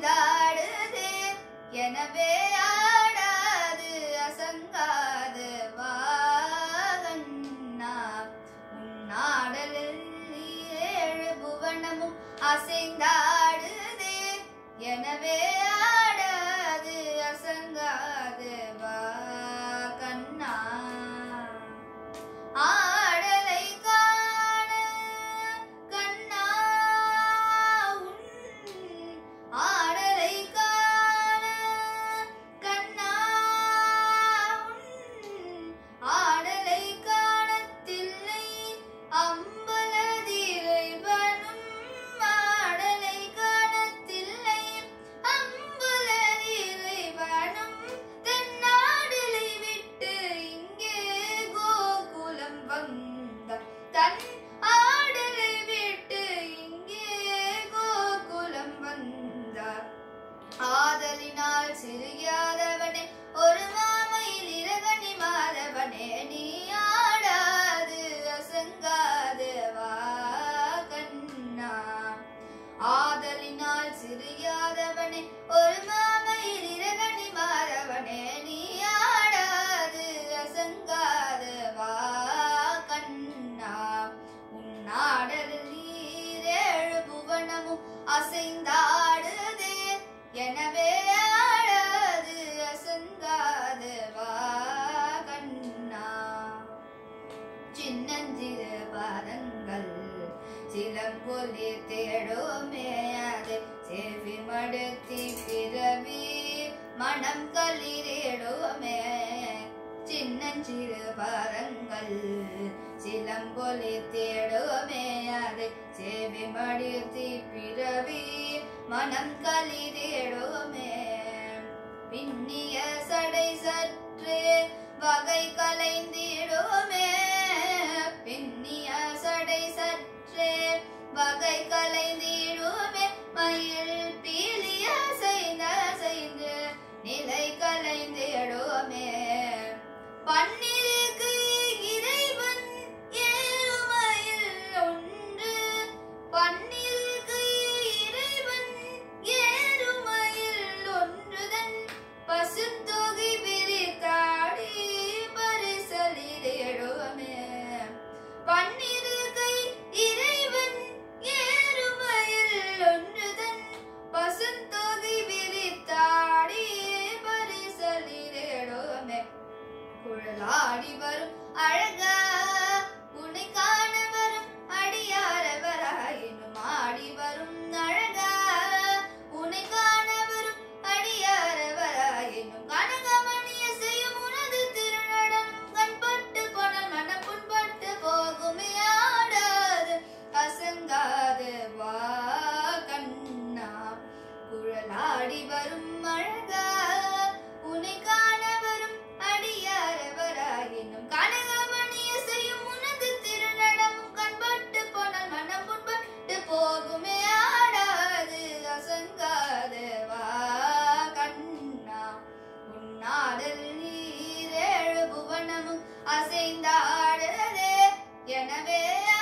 அசைந்தாடுதே எனவே ஆடாது அசங்காது வாகன்னா உன்னாடலில் ஏழு புவனமும் அசைந்தாடுதே எனவே ஆடாது அசங்காது வா கண்ணா ஆடலை காண கண்ணா உன் ஆடலை காண கண்ணா உன் ஆடலை காணத்தில்லை அம்பலதிரைவனும் ஆடலை காணத்தில்லை அம்பலதிரைவனும் தென்னாடலை விட்டு இங்கே கோகுலம் வந்த தன் ஆடலை விட்டு இங்கே கோகுலம் வந்தார் ஆதலினால் சிறியாதவனே ஒரு மாமையில் இரகணி மாதவனே நீ ஆடாது அசங்காது வா கண்ணா ஆதலினால் சிறியாதவனே ஒரு மாமையில் இரகணி மாதவனே நீ ஆடாது அசங்காது வா கண்ணா உன்னாடலில் நீரேழு புவனமும் அசைந்தாடுதே எனவே ஆடாது அசங்காது வா கண்ணா சின்னஞ்சிறு பாதங்கள் சிலம்பொலி தேடுமே அது செவி மடுத்தி பிறவி மனம் களிரிடுமே சின்னஞ்சிறு பாதங்கள் சிலம்பொலி தேடுமே அது செவி மடுத்தி பிறவி மனம் களிரிடுமே பின்னிய சடை சற்றே வகை கலைந்திடுமே பின்னிய சடை சற்றே வகை கலைந்திடுமே மயில் பீலிய செய்த செய்து நிலை கலைந்திடுமே பன்னிருக்கு இறைவன் ஏழுமையில் ஒன்று பன்னிருக்கு இறைவன் ஏறுமையில் ஒன்றுதன் பசுத்தொகை பிரித்தாடி பரிசலிடுமே பன்னிருகை இறைவன் ஏறுமையில் ஒன்றுதன் பசுத்தொகை விரித்தாடி பரிசலிடுமே குழலாடி வரும் அழகா உன்னை காண வரும் அடியாரவராயினும் ஆடி வரும் அழகா உன்னை காண வரும் அடியாரவராயினும் கனகமணிய செய்யும் உனது திருநடம் கண்பட்டு போனால் மனம் புண்பட்டு போகுமே ஆடாது அசங்காது வா கண்ணா குழலாடி வரும் அழகா உன்னை காண வரும் அடியாரவராயினும் கனகமணிய செய்யும் உனது திருநடமும் கண்பட்டு போனால் மனம் புண்பட்டு போகுமே ஆடாது அசங்காது வா கண்ணா உன்னாடல் நீரேழு புவனமும் அசைந்தாடுதே எனவே